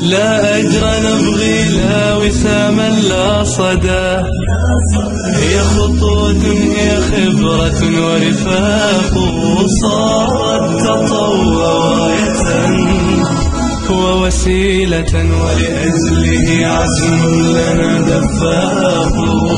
لا أجر نبغي لا وساما لا صدى هي خطوة هي خبرة ورفاق صارت تطوع راية ووسيلة ولأجله عزم لنا دفاق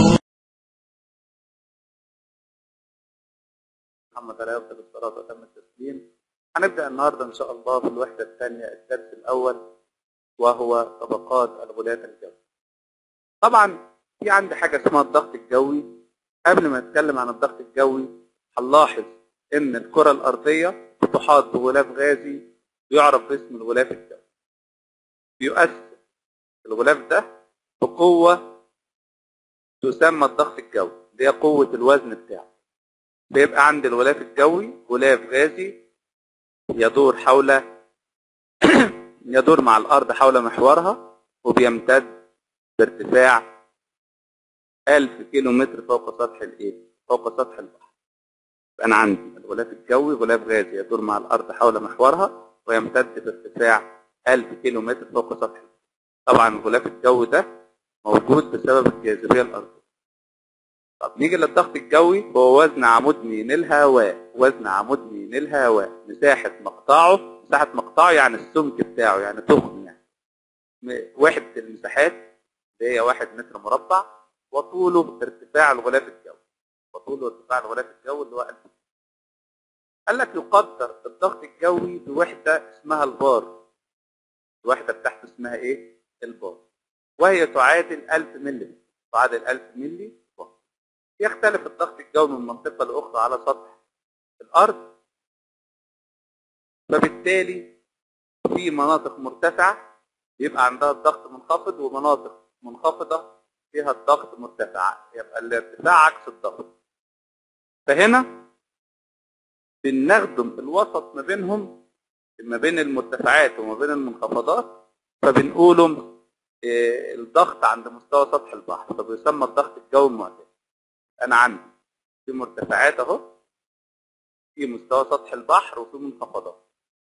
محمد عليه افضل الصلاه وتم التسليم هنبدا النهارده ان شاء الله في الوحده الثانيه الدرس الاول وهو طبقات الغلاف الجوي طبعا في عندي حاجه اسمها الضغط الجوي قبل ما نتكلم عن الضغط الجوي هنلاحظ ان الكره الارضيه تحاط بغلاف غازي يعرف باسم الغلاف الجوي بيؤثر الغلاف ده بقوه تسمى الضغط الجوي اللي هي قوه الوزن بتاعه بيبقى عند الغلاف الجوي غلاف غازي يدور حول يدور مع الأرض حول محورها وبيمتد بارتفاع 1000 كيلو متر فوق سطح الإيه؟ فوق سطح البحر. أنا عندي الغلاف الجوي غلاف غازي يدور مع الأرض حول محورها ويمتد بارتفاع 1000 كيلو متر فوق سطح البحر. طبعا الغلاف الجوي ده موجود بسبب الجاذبية الأرضية. طب نيجي للضغط الجوي هو وزن عمود مين الهواء وزن عمود مين الهواء مساحة مقطعه مساحة مقطعه يعني السمك بتاعه يعني تخن يعني م- وحدة المساحات اللي هي واحد متر مربع وطوله ارتفاع الغلاف الجوي وطوله ارتفاع الغلاف الجوي اللي هو 1000 قال لك يقدر الضغط الجوي بوحدة اسمها البار الوحدة بتاعته اسمها ايه؟ البار وهي تعادل 1000 ملي تعادل 1000 ملي بار يختلف الضغط الجوي من منطقة لأخرى على سطح الأرض فبالتالي في مناطق مرتفعة بيبقى عندها الضغط منخفض ومناطق منخفضة فيها الضغط مرتفع يبقى الارتفاع عكس الضغط فهنا بنخدم الوسط ما بينهم ما بين المرتفعات وما بين المنخفضات فبنقولهم إيه، الضغط عند مستوى سطح البحر فبيسمى الضغط الجوي المعتدل انا عندي في مرتفعات اهو في مستوى سطح البحر وفي منخفضات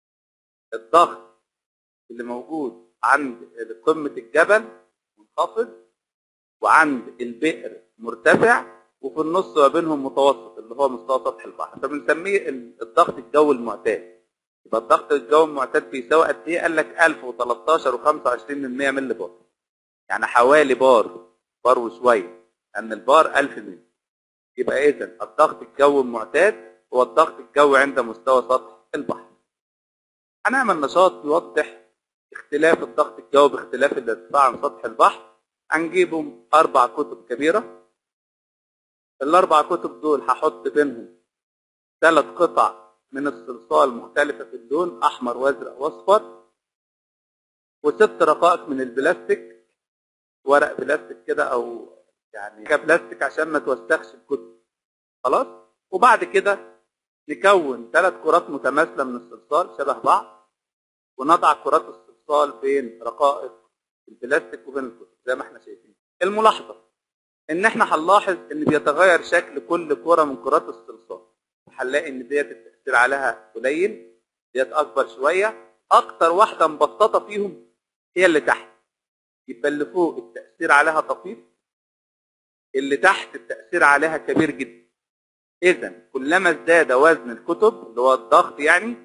الضغط اللي موجود عند قمة الجبل منخفض وعند البئر مرتفع وفي النص ما بينهم متوسط اللي هو مستوى سطح البحر فبنسميه ال- الضغط الجوي المعتاد يبقى الضغط الجوي المعتاد بيساوي قد ايه؟ قال لك 1013 و25 من 100 مللي بار يعني حوالي بار بار وشويه ان البار 1000 مللي يبقى اذا الضغط الجوي المعتاد هو الضغط الجوي عند مستوى سطح البحر هنعمل نشاط يوضح اختلاف الضغط الجوي باختلاف الارتفاع عن سطح البحر هنجيبهم اربع كتب كبيره الاربع كتب دول هحط بينهم ثلاث قطع من الصلصال مختلفه في اللون احمر وازرق واصفر وست رقائق من البلاستيك ورق بلاستيك كده او يعني كبلاستيك عشان ما توسخش الكتب خلاص وبعد كده نكون ثلاث كرات متماثله من الصلصال شبه بعض ونضع كرات الصلصال بين رقائق البلاستيك وبين الكتب زي ما احنا شايفين الملاحظه ان احنا هنلاحظ ان بيتغير شكل كل كره من كرات الصلصال هنلاقي ان ديت التاثير عليها قليل ديت اكبر شويه اكتر واحده مبسطه فيهم هي اللي تحت يبقى اللي فوق التاثير عليها طفيف اللي تحت التأثير عليها كبير جدا إذا كلما ازداد وزن الكتب اللي هو الضغط يعني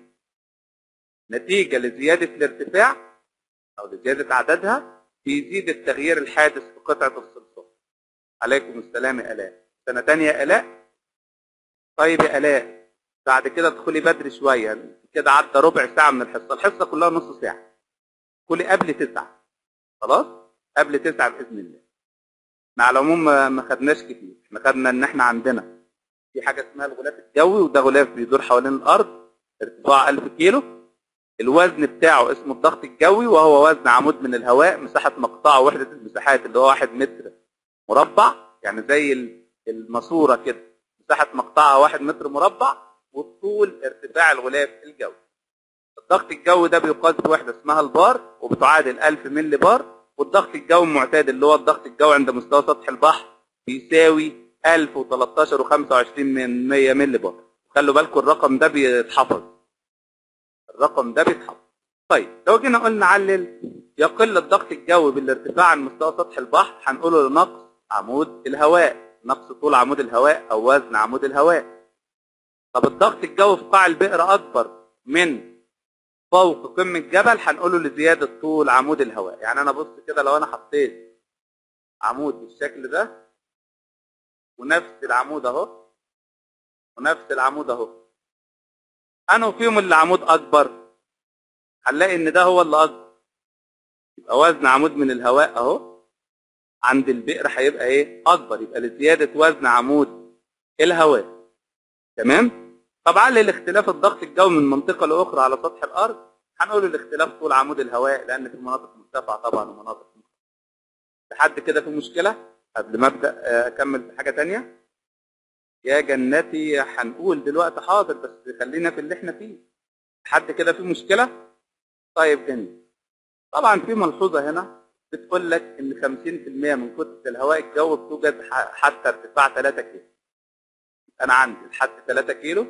نتيجة لزيادة الارتفاع أو لزيادة عددها بيزيد التغيير الحادث في قطعة الصلصال عليكم السلام يا آلاء سنة تانية يا آلاء طيب يا آلاء بعد كده ادخلي بدري شوية كده عدى ربع ساعة من الحصة الحصة كلها نص ساعة ادخلي قبل تسعة خلاص قبل تسعة بإذن الله مع العموم ما ما خدناش كتير احنا خدنا ان احنا عندنا في حاجه اسمها الغلاف الجوي وده غلاف بيدور حوالين الارض ارتفاع 1000 كيلو الوزن بتاعه اسمه الضغط الجوي وهو وزن عمود من الهواء مساحه مقطعه وحده المساحات اللي هو 1 متر مربع يعني زي ال- الماسوره كده مساحه مقطعها 1 متر مربع والطول ارتفاع الغلاف الجوي الضغط الجوي ده بيقاس بوحده اسمها البار وبتعادل 1000 ملي بار والضغط الجوي المعتاد اللي هو الضغط الجوي عند مستوى سطح البحر بيساوي 1013 و25 من 100 ملي بار خلوا بالكم الرقم ده بيتحفظ الرقم ده بيتحفظ طيب لو جينا قلنا علل يقل الضغط الجوي بالارتفاع عن مستوى سطح البحر هنقوله لنقص عمود الهواء نقص طول عمود الهواء او وزن عمود الهواء طب الضغط الجوي في قاع البئر اكبر من فوق قمة جبل هنقوله لزيادة طول عمود الهواء يعني انا بص كده لو انا حطيت عمود بالشكل ده ونفس العمود اهو ونفس العمود اهو انه فيهم اللي عمود اكبر هنلاقي ان ده هو اللي اكبر يبقى وزن عمود من الهواء اهو عند البئر هيبقى ايه اكبر يبقى لزياده وزن عمود الهواء تمام طبعا لاختلاف الضغط الجوي من منطقه لاخرى على سطح الارض هنقول الاختلاف طول عمود الهواء لان في مناطق مرتفعه طبعا ومناطق منخفضة. لحد كده في مشكله قبل ما ابدا آه، اكمل في حاجه تانية يا جنتي هنقول دلوقتي حاضر بس خلينا في اللي احنا فيه لحد كده في مشكله طيب جميل طبعا في ملحوظه هنا بتقول لك ان 50% من كتله الهواء الجوي بتوجد ح- حتى ارتفاع 3 كيلو انا عندي لحد 3 كيلو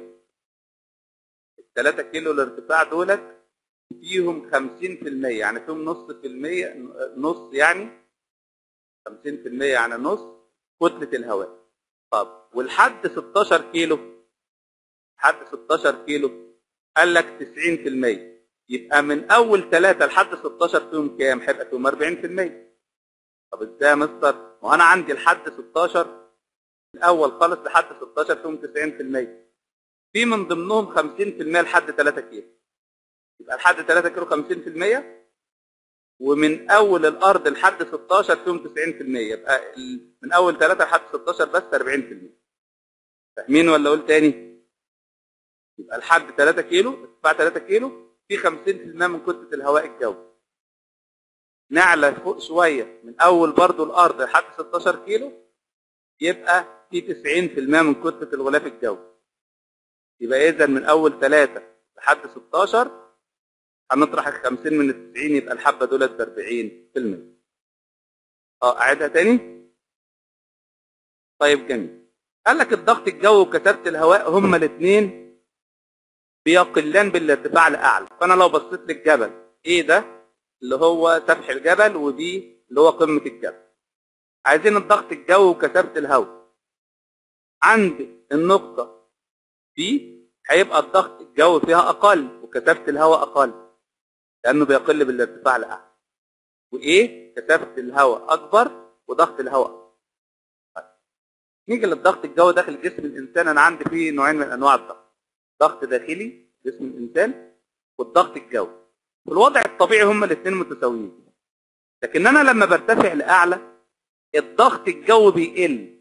ال 3 كيلو الارتفاع دولت فيهم 50% يعني فيهم نص في المية نص يعني 50% يعني نص كتلة الهواء طب والحد 16 كيلو حد 16 كيلو قال لك 90% يبقى من اول 3 لحد 16 فيهم كام هيبقى فيهم 40% طب ازاي يا مستر ما هو انا عندي لحد 16 الاول خالص لحد 16 فيهم 90% في من ضمنهم 50% لحد 3 كيلو يبقى لحد 3 كيلو 50% ومن اول الارض لحد 16 فيهم 90% يبقى ال- من اول 3 لحد 16 بس 40% فاهمين ولا اقول تاني يبقى لحد 3 كيلو ارتفاع 3 كيلو في 50% من كتله الهواء الجوي نعلى فوق شويه من اول برضو الارض لحد 16 كيلو يبقى في 90% من كتله الغلاف الجوي يبقى اذا من اول 3 لحد 16 هنطرح ال 50 من ال 90 يبقى الحبه دولت ب 40% اه اعيدها تاني طيب جميل قال لك الضغط الجوي وكثافه الهواء هما الاثنين بيقلان بالارتفاع الاعلى فانا لو بصيت للجبل ايه ده اللي هو سفح الجبل ودي اللي هو قمه الجبل عايزين الضغط الجوي وكثافه الهواء عند النقطه دي هيبقى الضغط الجوي فيها اقل وكثافه الهواء اقل لانه بيقل بالارتفاع الاعلى وايه كثافه الهواء اكبر وضغط الهواء أكبر. طيب. نيجي للضغط الجوي داخل جسم الانسان انا عندي فيه نوعين من انواع الضغط ضغط داخلي جسم الانسان والضغط الجوي في الوضع الطبيعي هما الاثنين متساويين لكن انا لما برتفع لاعلى الضغط الجوي بيقل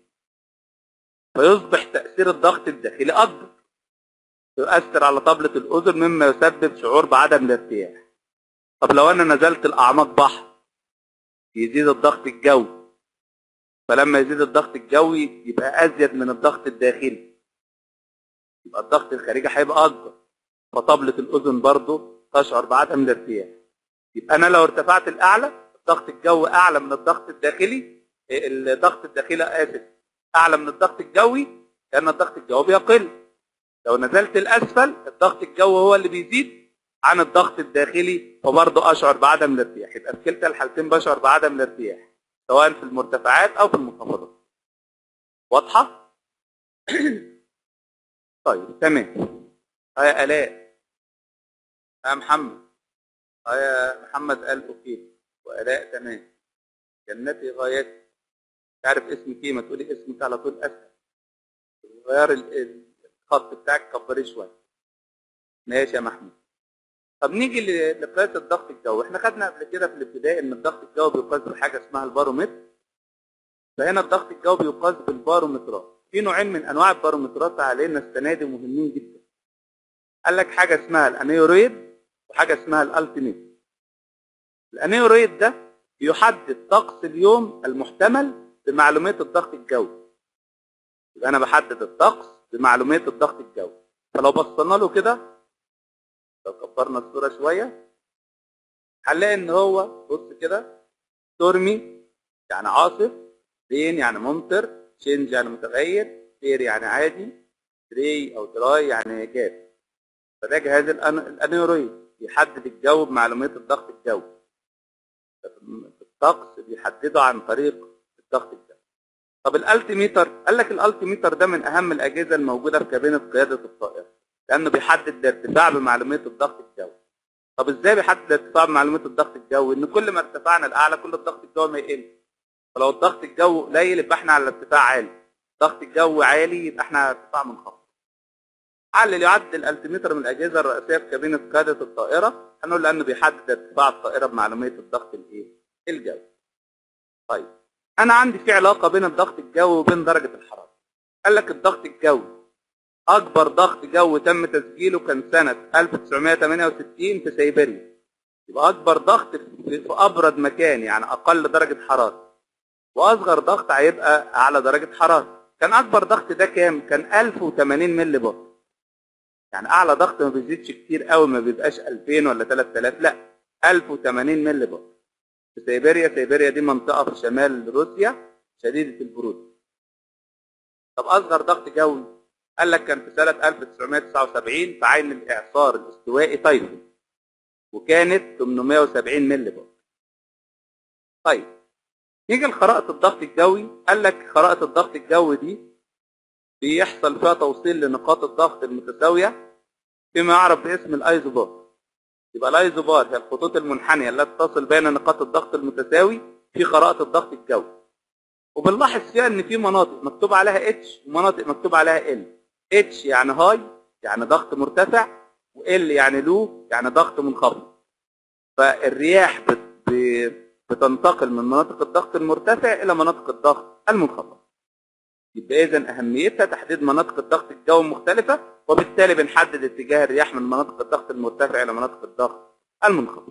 فيصبح تاثير الضغط الداخلي اكبر يؤثر على طبلة الأذن مما يسبب شعور بعدم الارتياح طب لو أنا نزلت الأعماق بحر يزيد الضغط الجوي فلما يزيد الضغط الجوي يبقى أزيد من الضغط الداخلي يبقى الضغط الخارجي هيبقى أكبر فطبلة الأذن برضه تشعر بعدم الارتياح يبقى أنا لو ارتفعت الأعلى الضغط الجوي أعلى من الضغط الداخلي إيه، الضغط الداخلي آسف أعلى من الضغط الجوي لأن الضغط الجوي بيقل لو نزلت الاسفل الضغط الجوي هو اللي بيزيد عن الضغط الداخلي فبرضه اشعر بعدم الارتياح يبقى في كلتا الحالتين بشعر بعدم الارتياح سواء في المرتفعات او في المنخفضات واضحه طيب تمام ها يا الاء ها يا محمد ها يا محمد قال اوكي والاء تمام جنتي غايتي تعرف اسمك ايه ما تقولي اسمك على طول اسهل غير ال- ال- الخط بتاعك كبريه شويه ماشي يا محمود طب نيجي ل- لقياس الضغط الجوي احنا خدنا قبل كده في الابتدائي ان الضغط الجوي بيقاس بحاجه اسمها البارومتر فهنا الضغط الجوي بيقاس بالبارومترات في نوعين من انواع البارومترات علينا السنه دي مهمين جدا قال لك حاجه اسمها الانيوريد وحاجه اسمها الالتيميت الانيوريد ده بيحدد طقس اليوم المحتمل بمعلومات الضغط الجوي يبقى انا بحدد الطقس بمعلومات الضغط الجوي فلو بصينا له كده لو كبرنا الصوره شويه هنلاقي ان هو بص كده تورمي يعني عاصف رين يعني ممطر تشينج يعني متغير فير يعني عادي دري او دراي يعني جاف فده جهاز الأن- الانيرويد يحدد الجو بمعلومات الضغط الجوي الطقس بيحدده عن طريق الضغط الجوي طب الالتيميتر قال لك الالتيميتر ده من اهم الاجهزه الموجوده في كابينه قياده الطائره لانه بيحدد الارتفاع بمعلوميه الضغط الجوي طب ازاي بيحدد الارتفاع بمعلوميه الضغط الجوي ان كل ما ارتفعنا الاعلى كل الضغط الجوي ما يقل فلو الضغط الجوي قليل يبقى احنا على ارتفاع عالي ضغط الجو عالي يبقى احنا على ارتفاع منخفض علل يعد الالتيميتر من الاجهزه الرئيسيه في كابينه قياده الطائره هنقول لانه بيحدد ارتفاع الطائره بمعلوميه الضغط الايه الجوي طيب انا عندي في علاقه بين الضغط الجوي وبين درجه الحراره قال لك الضغط الجوي اكبر ضغط جو تم تسجيله كان سنه 1968 في سيبيريا يبقى اكبر ضغط في في ابرد مكان يعني اقل درجه حراره واصغر ضغط هيبقى اعلى درجه حراره كان اكبر ضغط ده كام كان 1080 ملي بار يعني اعلى ضغط ما بيزيدش كتير قوي ما بيبقاش 2000 ولا 3000 لا 1080 ملي بار في سيبيريا سيبيريا دي منطقه في شمال روسيا شديده البروده طب اصغر ضغط جوي قال لك كان في سنه 1979 في عين الاعصار الاستوائي تايفون وكانت 870 ملي بار طيب نيجي لخرائط الضغط الجوي قال لك خرائط الضغط الجوي دي بيحصل فيها توصيل لنقاط الضغط المتساويه فيما يعرف باسم الايزوبار يبقى الايزوبار هي الخطوط المنحنيه التي تصل بين نقاط الضغط المتساوي في خرائط الضغط الجوي وبنلاحظ فيها ان في مناطق مكتوب عليها اتش ومناطق مكتوب عليها ال اتش يعني هاي يعني ضغط مرتفع وال يعني لو يعني ضغط منخفض فالرياح بت... ب- بتنتقل من مناطق الضغط المرتفع الى مناطق الضغط المنخفض يبقى اذا اهميتها تحديد مناطق الضغط الجوي المختلفه وبالتالي بنحدد اتجاه الرياح من مناطق الضغط المرتفع الى مناطق الضغط المنخفض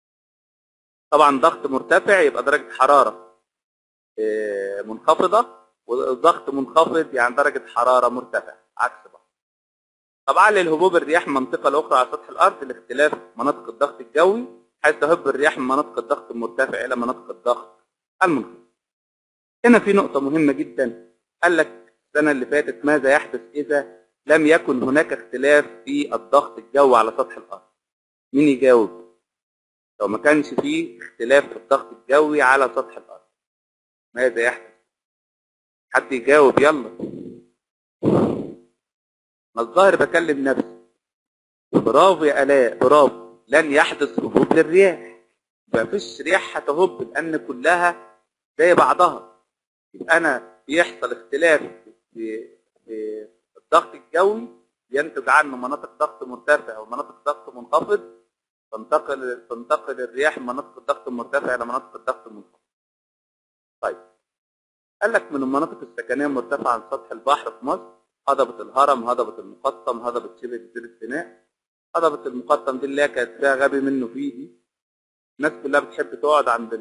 طبعا ضغط مرتفع يبقى درجه حراره آه، منخفضه وضغط منخفض يعني درجه حراره مرتفعه عكس بعض طبعا للهبوب الرياح من منطقه لاخرى على سطح الارض لاختلاف مناطق الضغط الجوي حيث تهب الرياح من مناطق الضغط المرتفع الى مناطق الضغط المنخفض هنا في نقطه مهمه جدا قال لك السنه اللي فاتت ماذا يحدث اذا لم يكن هناك اختلاف في الضغط الجوي على سطح الارض مين يجاوب لو ما كانش فيه اختلاف في الضغط الجوي على سطح الارض ماذا يحدث حد يجاوب يلا ما الظاهر بكلم نفسي برافو يا الاء برافو لن يحدث هبوب للرياح ما فيش رياح هتهب لان كلها زي بعضها يبقى انا بيحصل اختلاف في في الضغط الجوي ينتج عنه مناطق ضغط مرتفع ومناطق ضغط منخفض تنتقل تنتقل الرياح من مناطق الضغط المرتفع الى مناطق الضغط المنخفض. طيب قال لك من المناطق السكنيه المرتفعه عن سطح البحر في مصر هضبه الهرم هضبه المقطم هضبه شبه جزيره سيناء هضبه المقطم دي اللي هي كانت فيها غبي منه فيه دي الناس كلها بتحب تقعد عند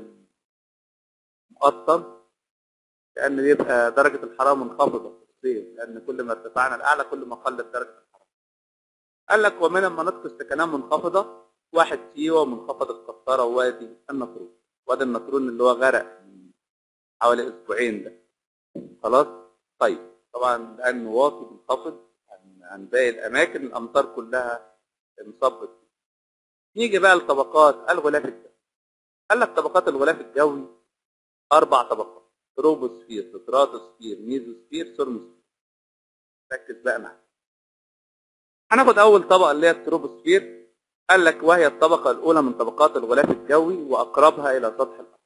المقطم لان بيبقى درجه الحراره منخفضه في الصيف لان كل ما ارتفعنا الاعلى كل ما قلت درجه الحراره قال لك ومن المناطق السكنيه منخفضه واحد سيوه منخفض القطاره ووادي النطرون وادي النطرون اللي هو غرق من حوالي اسبوعين ده خلاص طيب طبعا لانه واطي منخفض عن عن باقي الاماكن الامطار كلها انصبت نيجي بقى لطبقات الغلاف الجوي قال لك طبقات الغلاف الجوي اربع طبقات تروبوسفير ستراتوسفير ميزوسفير ثرموسفير ركز بقى معايا هناخد اول طبقه اللي هي التروبوسفير قال لك وهي الطبقه الاولى من طبقات الغلاف الجوي واقربها الى سطح الارض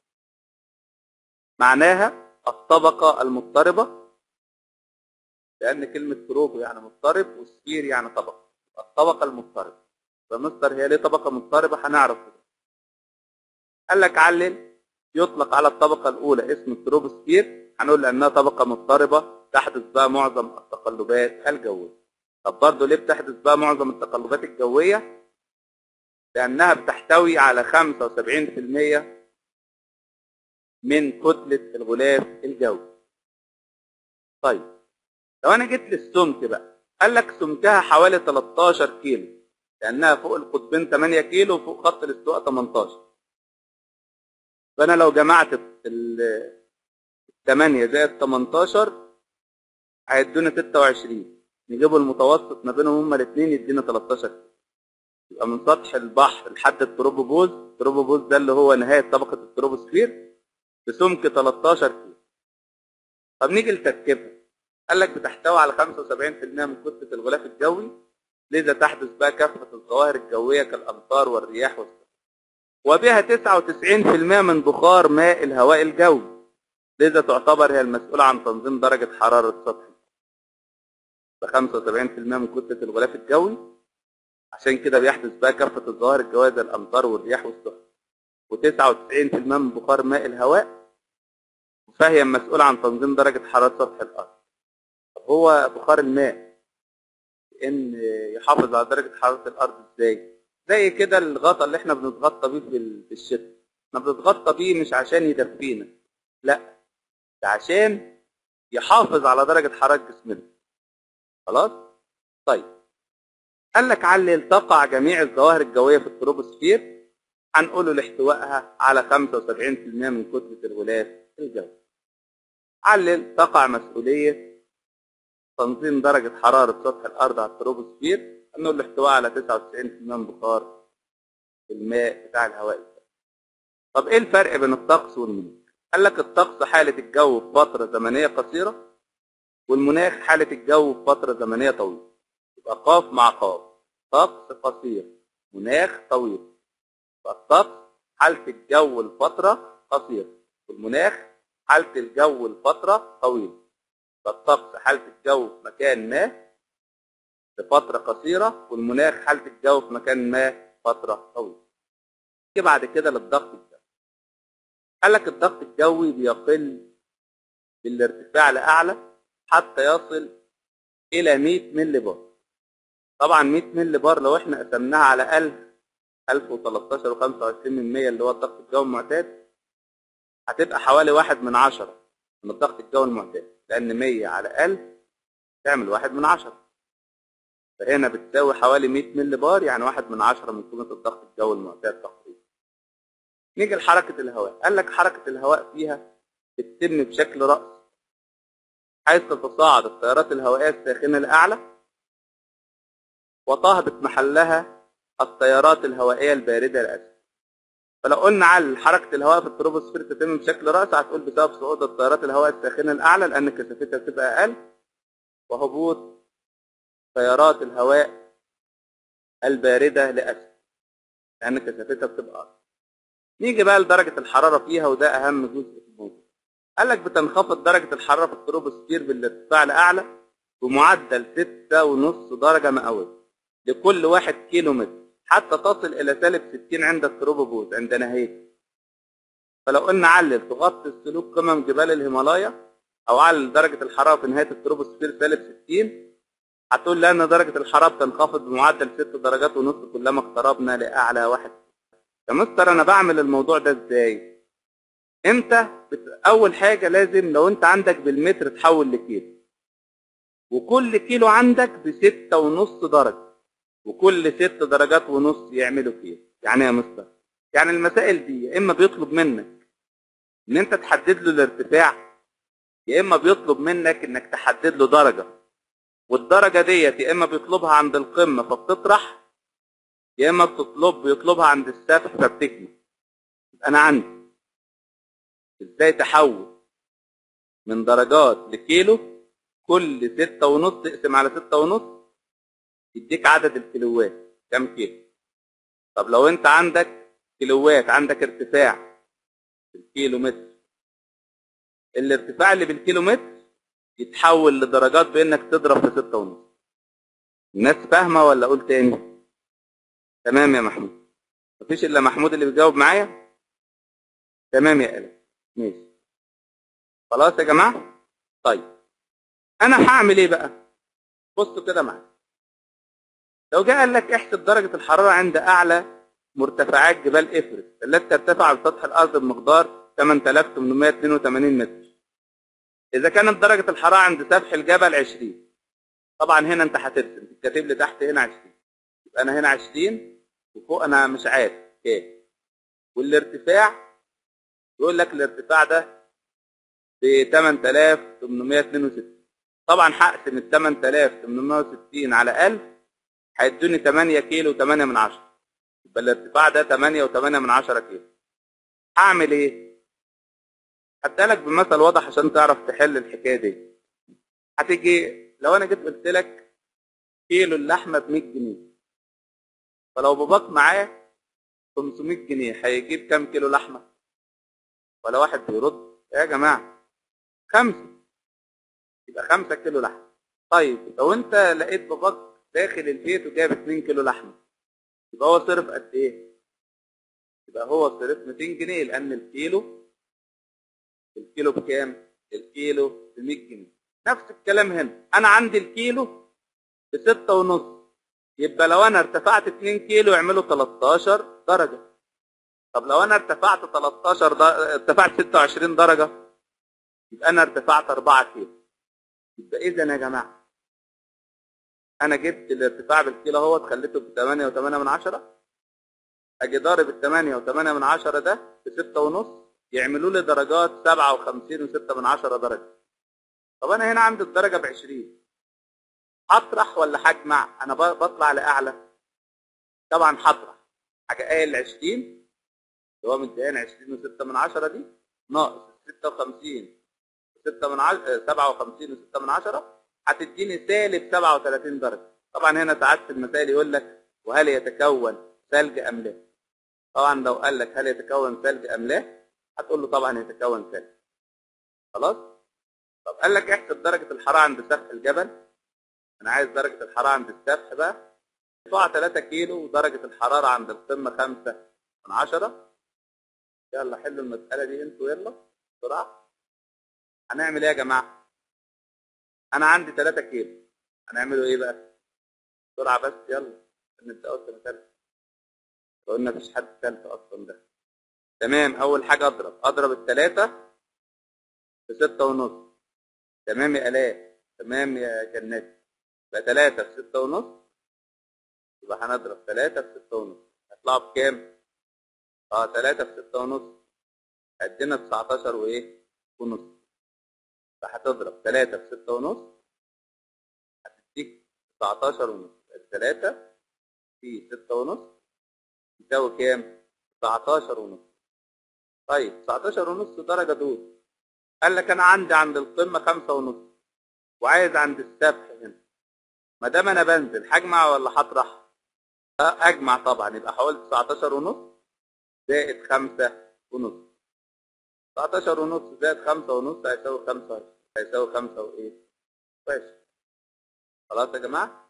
معناها الطبقه المضطربه لان كلمه تروبو يعني مضطرب وسفير يعني طبقه الطبقه المضطربه فمستر هي ليه طبقه مضطربه هنعرف كده. قال لك علل يطلق على الطبقه الاولى اسم التروبوسفير هنقول لانها طبقه مضطربه تحدث بها معظم التقلبات الجويه طب برضه ليه بتحدث بها معظم التقلبات الجويه لانها بتحتوي على 75% من كتله الغلاف الجوي طيب لو انا جيت للسمك بقى قال لك سمكها حوالي 13 كيلو لانها فوق القطبين 8 كيلو وفوق خط الاستواء 18 فانا لو جمعت ال 8 زائد 18 هيدونا 26 نجيبوا المتوسط ما بينهم هما الاثنين يدينا 13 كيلو يبقى من سطح البحر لحد التروبوبوز التروبوبوز ده اللي هو نهاية طبقة التروبوسفير بسمك 13 كيلو طب نيجي لتركيبها قال لك بتحتوي على 75% من كتلة الغلاف الجوي لذا تحدث بها كافة الظواهر الجوية كالأمطار والرياح والسحاب وبها 99% من بخار ماء الهواء الجوي لذا تعتبر هي المسؤولة عن تنظيم درجة حرارة سطح ب 75% من كتلة الغلاف الجوي عشان كده بيحدث بها كافة الظواهر الجوية زي الأمطار والرياح والسحب و99% من بخار ماء الهواء فهي المسؤولة عن تنظيم درجة حرارة سطح الأرض طب هو بخار الماء إن يحافظ على درجة حرارة الأرض إزاي؟ زي كده الغطا اللي احنا بنتغطى بيه في ال- في الشتاء احنا بنتغطى بيه مش عشان يدفينا لا ده عشان يحافظ على درجة حرارة جسمنا خلاص طيب قال لك علل تقع جميع الظواهر الجوية في التروبوسفير هنقوله لاحتوائها على 75% من كتلة الغلاف الجوي علل تقع مسؤولية تنظيم درجة حرارة سطح الأرض على التروبوسفير هنقول الاحتواء على 99% من بخار الماء بتاع الهواء الجوي. طب ايه الفرق بين الطقس والمناخ؟ قال لك الطقس حالة الجو في فترة زمنية قصيرة والمناخ حالة الجو في فترة زمنية طويلة يبقى قاف مع قاف طقس قصير مناخ طويل فالطقس حالة الجو لفترة قصيرة والمناخ حالة الجو لفترة طويلة فالطقس حالة الجو في مكان ما لفترة قصيرة والمناخ حالة الجو في مكان ما فترة طويلة نيجي بعد كده للضغط الجوي قال لك الضغط الجوي بيقل بالارتفاع لأعلى حتى يصل إلى 100 ملي بار طبعا 100 ملي بار لو احنا قسمناها على 1000 1013 و25 من 100 اللي هو الضغط الجوي المعتاد هتبقى حوالي واحد من عشرة من الضغط الجوي المعتاد لأن 100 على 1000 تعمل واحد من عشرة فهنا بتساوي حوالي 100 ملي بار يعني واحد من عشرة من قيمة الضغط الجوي المعتاد تقريبا نيجي لحركة الهواء قال لك حركة الهواء فيها بتتم بشكل رأس حيث تتصاعد التيارات الهوائية الساخنة لأعلى وتهبط محلها التيارات الهوائية الباردة لأسفل فلو قلنا على حركة الهواء في التروبوسفير تتم بشكل رأس هتقول بسبب صعود التيارات الهوائية الساخنة لأعلى لأن كثافتها بتبقى أقل وهبوط تيارات الهواء الباردة لأسفل لأن كثافتها بتبقى أقل نيجي بقى لدرجة الحرارة فيها وده أهم جزء في الموضوع قال لك بتنخفض درجة الحرارة في التروبوسفير بالارتفاع لأعلى بمعدل 6.5 درجة مئوية لكل واحد كيلو متر حتى تصل إلى سالب 60 عند التروبوبوز عند نهايته فلو قلنا علل تغطي السلوك قمم جبال الهيمالايا أو علل درجة الحرارة في نهاية التروبوسفير سالب 60 هتقول لأن درجة الحرارة بتنخفض بمعدل 6 درجات ونص كلما اقتربنا لأعلى واحد يا مستر أنا بعمل الموضوع ده إزاي؟ انت بت... اول حاجه لازم لو انت عندك بالمتر تحول لكيلو وكل كيلو عندك بستة ونص درجه وكل ست درجات ونص يعملوا كيلو يعني إيه يا مستر يعني المسائل دي يا اما بيطلب منك ان انت تحدد له الارتفاع يا اما بيطلب منك انك تحدد له درجه والدرجه ديت يا اما بيطلبها عند القمه فبتطرح يا اما بتطلب بيطلبها عند السفح فبتكمل يبقى انا عندي ازاي تحول من درجات لكيلو كل ستة ونص اقسم على ستة ونص يديك عدد الكيلوات كم كيلو طب لو انت عندك كيلوات عندك ارتفاع بالكيلو متر الارتفاع اللي بالكيلو متر يتحول لدرجات بانك تضرب في ستة ونص الناس فاهمة ولا اقول تاني تمام يا محمود مفيش الا محمود اللي بيجاوب معايا تمام يا قلم ماشي خلاص يا جماعة طيب انا هعمل ايه بقى بصوا كده معايا لو جه قال لك احسب درجة الحرارة عند اعلى مرتفعات جبال افرست التي ترتفع على سطح الارض بمقدار 8882 متر اذا كانت درجة الحرارة عند سفح الجبل 20 طبعا هنا انت هترسم تكتب لي تحت هنا 20 يبقى انا هنا 20 وفوق انا مش عارف كام والارتفاع يقول لك الارتفاع ده ب 8862 طبعا هقسم ال 8860 على 1000 هيدوني 8 كيلو و8 من 10 يبقى الارتفاع ده 8 و8 من 10 كيلو اعمل ايه هديلك بمثل واضح عشان تعرف تحل الحكايه دي هتيجي لو انا جيت قلت لك كيلو اللحمه ب 100 جنيه فلو باباك معاه 500 جنيه هيجيب كام كيلو لحمه ولا واحد بيرد يا جماعه خمسه يبقى خمسة كيلو لحمه طيب لو انت لقيت باباك داخل البيت وجايب 2 كيلو لحمه يبقى هو صرف قد ايه يبقى هو صرف 200 جنيه لان الكيلو الكيلو بكام الكيلو ب 100 جنيه نفس الكلام هنا انا عندي الكيلو بستة ونص يبقى لو انا ارتفعت 2 كيلو يعملوا 13 درجة طب لو انا ارتفعت 13 در... ارتفعت 26 درجة يبقى انا ارتفعت 4 كيلو يبقى اذا يا جماعة انا جبت الارتفاع بالكيلو اهوت خليته ب 8 و8 من 10 اجي ضارب ال 8 و8 من 10 ده ب 6 ونص يعملوا لي درجات 57 و6 من 10 درجة طب انا هنا عندي الدرجة ب 20 هطرح ولا هجمع انا ب- بطلع لاعلى طبعا هطرح حاجه قايل 20 اللي هو مديان 20 و6 من 10 دي ناقص 56 و6 من 10 57 و6 من 10 هتديني سالب 37 درجه طبعا هنا ساعات في المسائل يقول لك وهل يتكون ثلج ام لا طبعا لو قال لك هل يتكون ثلج ام لا هتقول له طبعا يتكون ثلج خلاص طب قال لك احسب درجه الحراره عند سفح الجبل انا عايز درجة الحرارة عند السفح بقى ارتفاع 3 كيلو ودرجة الحرارة عند القمة 5 من 10 يلا حلوا المسألة دي انتوا يلا بسرعة هنعمل ايه يا جماعة انا عندي 3 كيلو هنعمله ايه بقى بسرعة بس يلا عشان نبدأ أول سنة تالتة قلنا مفيش حد تالتة أصلا ده تمام أول حاجة أضرب أضرب التلاتة في ستة ونص تمام يا آلاء تمام يا جنات يبقى 3 في 6 ونص يبقى هنضرب 3 في 6 ونص هيطلعوا بكام؟ اه 3 في 6 ونص هيدينا 19 وايه؟ ونص فهتضرب 3 في 6 ونص هتديك 19 ونص 3 في 6 ونص يساوي كام؟ 19 ونص طيب 19 ونص درجة دول قال لك أنا عندي عند القمة 5 ونص وعايز عند السفح هنا ما دام انا بنزل هجمع ولا هطرح؟ أه، اجمع طبعا يبقى حوالي 19 ونص زائد 5 ونص 19 ونص زائد 5 ونص هيساوي 5 هيساوي 5 وايه؟ ماشي خلاص يا جماعه؟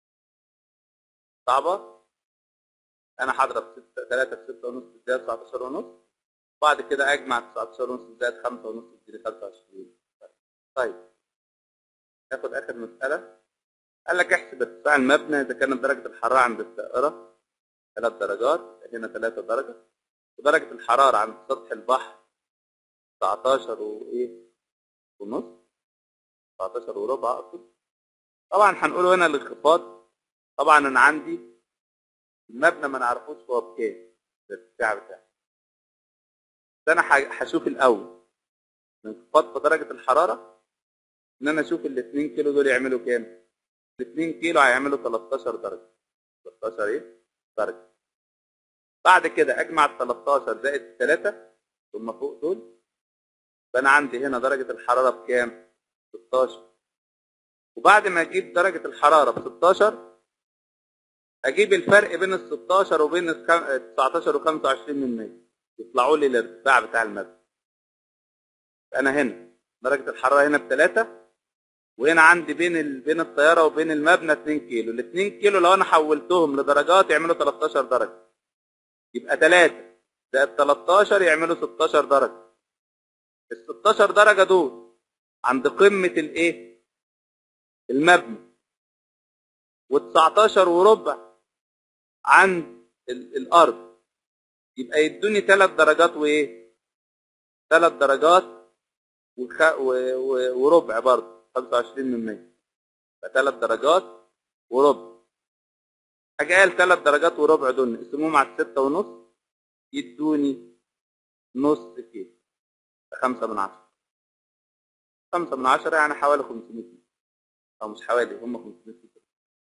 صعبه؟ انا هضرب 6 3 في 6 ونص زائد 19 ونص بعد كده اجمع 19 ونص زائد 5 ونص يديني 25 طيب ناخد اخر مساله قال لك احسب ارتفاع المبنى اذا كانت درجه الحراره عند السائره 3 درجات هنا 3 درجه ودرجه الحراره عند سطح البحر 19 وايه ونص 19 وربع اقصد طبعا هنقول هنا الانخفاض طبعا انا عندي المبنى ما نعرفوش هو بكام الارتفاع بتاعه بس انا ح- هشوف الاول الانخفاض في درجه الحراره ان انا اشوف ال 2 كيلو دول يعملوا كام ال 2 كيلو هيعملوا 13 درجه 13 ايه درجه بعد كده اجمع ال 13 زائد ال 3 ثم فوق دول فانا عندي هنا درجه الحراره بكام 16 وبعد ما اجيب درجه الحراره ب 16 اجيب الفرق بين ال 16 وبين ال 19 و 25 من 100 يطلعوا لي الارتفاع بتاع المبنى انا هنا درجه الحراره هنا بثلاثة وهنا عندي بين ال... بين الطياره وبين المبنى 2 كيلو ال 2 كيلو لو انا حولتهم لدرجات يعملوا 13 درجه يبقى 3 زائد 13 يعملوا 16 درجه ال 16 درجه دول عند قمه الايه المبنى و19 وربع عند ال... الارض يبقى يدوني 3 درجات وايه 3 درجات وخ... و... و... وربع برضه 25 من 100 فثلاث درجات وربع حاجة قال ثلاث درجات وربع دول نقسمهم على الستة ونص يدوني نص كيلو خمسة من عشرة خمسة من عشرة يعني حوالي 500 متر أو مش حوالي هم 500 متر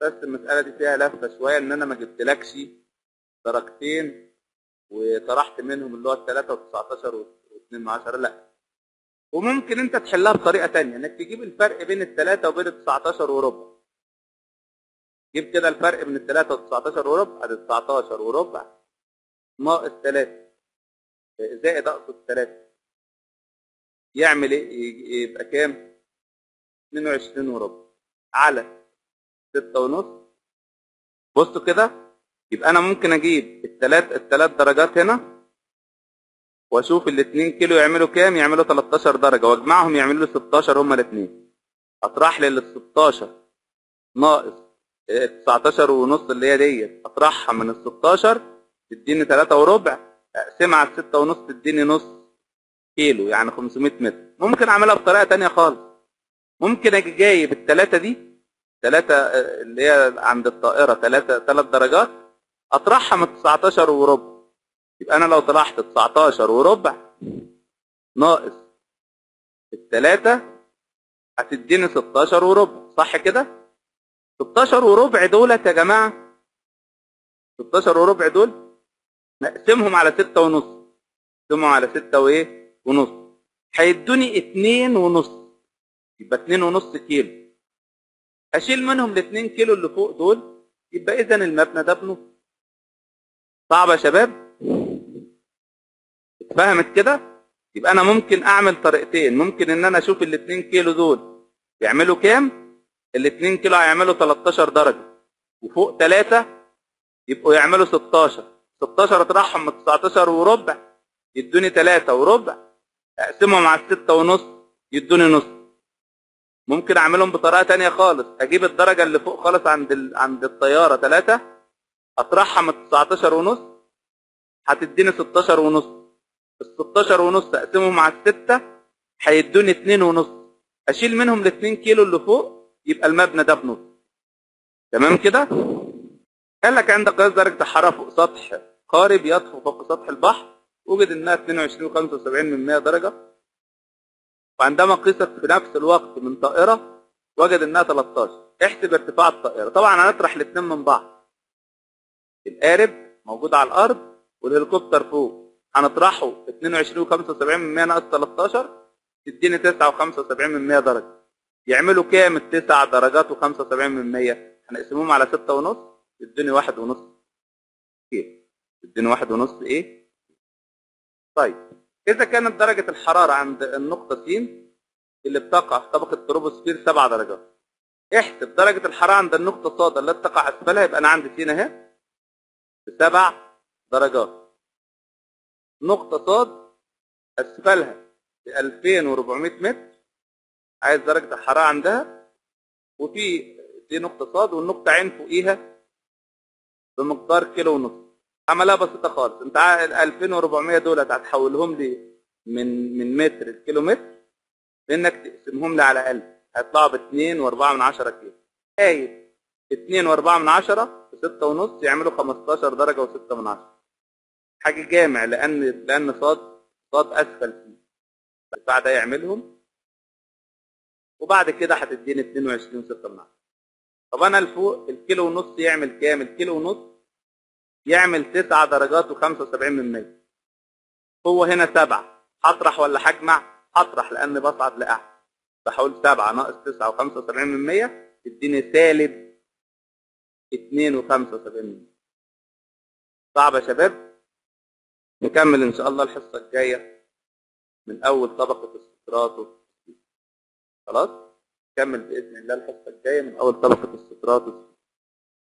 بس المسألة دي فيها لفة شوية إن أنا ما جبتلكش درجتين وطرحت منهم اللي هو الثلاثة و19 و2 من عشرة لا وممكن أنت تحلها بطريقة تانية إنك تجيب الفرق بين الثلاثة وبين ال 19 وربع جيب كده الفرق بين الثلاثة و 19 وربع ادي 19 وربع ناقص 3 زائد اقصد 3 يعمل ايه ي- يبقى كام 22 وربع على 6 ونص بصوا كده يبقى انا ممكن اجيب الثلاث الثلاث درجات هنا واشوف الاثنين كيلو يعملوا كام يعملوا 13 درجه واجمعهم يعملوا لي 16 هما الاثنين اطرح لي ال 16 ناقص ال 19 ونص اللي هي ديت اطرحها من ال 16 تديني 3 وربع اقسمها على 6 ونص تديني نص كيلو يعني 500 متر ممكن اعملها بطريقه تانية خالص ممكن اجي جايب الثلاثه دي ثلاثه اللي هي عند الطائره ثلاثه ثلاث درجات اطرحها من 19 وربع يبقى انا لو طرحت 19 وربع ناقص الثلاثه هتديني 16 وربع صح كده 16 وربع دولت يا جماعه 16 وربع دول نقسمهم على 6 ونص نقسمهم على 6 وايه ونص هيدوني 2 ونص يبقى 2 ونص كيلو اشيل منهم ال 2 كيلو اللي فوق دول يبقى اذا المبنى ده بنص صعب يا شباب اتفهمت كده يبقى انا ممكن اعمل طريقتين ممكن ان انا اشوف ال 2 كيلو دول يعملوا كام ال 2 كيلو هيعملوا 13 درجه وفوق 3 يبقوا يعملوا 16 16 اطرحهم من 19 وربع يدوني 3 وربع اقسمهم على 6 ونص يدوني نص ممكن اعملهم بطريقه تانية خالص اجيب الدرجه اللي فوق خالص عند ال... عند الطياره 3 اطرحها من 19 ونص هتديني 16 ونص ال 16 ونص اقسمهم على الستة هيدوني 2 ونص اشيل منهم ال 2 كيلو اللي فوق يبقى المبنى ده بنص تمام كده قال لك عند قياس درجه الحراره فوق سطح قارب يطفو فوق سطح البحر وجد انها 22 و75 من 100 درجه وعندما قيست في نفس الوقت من طائره وجد انها 13 احسب ارتفاع الطائره طبعا هنطرح الاثنين من بعض القارب موجود على الارض والهليكوبتر فوق هنطرحه 22 و75 من 100 ناقص 13 تديني 9 و75 من 100 درجه يعملوا كام التسع درجات و75 من 100 هنقسمهم على 6 ونص يدوني واحد ونص كيلو يدوني واحد ونص ايه طيب اذا كانت درجه الحراره عند النقطه س اللي بتقع في طبقه تروبوسفير 7 درجات احسب درجه الحراره عند النقطه ص التي تقع اسفلها يبقى انا عندي س اهي بسبع درجات نقطة صاد أسفلها ب 2400 متر عايز درجة الحرارة عندها وفي دي نقطة صاد والنقطة عين فوقيها بمقدار كيلو ونص عملها بسيطة خالص انت ال 2400 دول هتحولهم لي من من متر لكيلو متر بانك تقسمهم لي على 1000 هيطلعوا ب 2 و4 من 10 كيلو قايل 2 و4 من 10 ب 6 ونص يعملوا 15 درجة و6 من 10 حاجة جامع لأن لأن صاد صاد أسفل فيه الارتفاع ده يعملهم وبعد كده هتديني 22 6 من 10 طب أنا الفوق الكيلو ونص يعمل كام؟ الكيلو ونص يعمل 9 درجات و75 من 100 هو هنا 7 هطرح ولا هجمع؟ هطرح لأن بصعد لأعلى بحول 7 ناقص 9 و75 من 100 تديني سالب 2 و75 من 100 صعب يا شباب؟ نكمل ان شاء الله الحصه الجايه من اول طبقه السترات خلاص نكمل باذن الله الحصه الجايه من اول طبقه السترات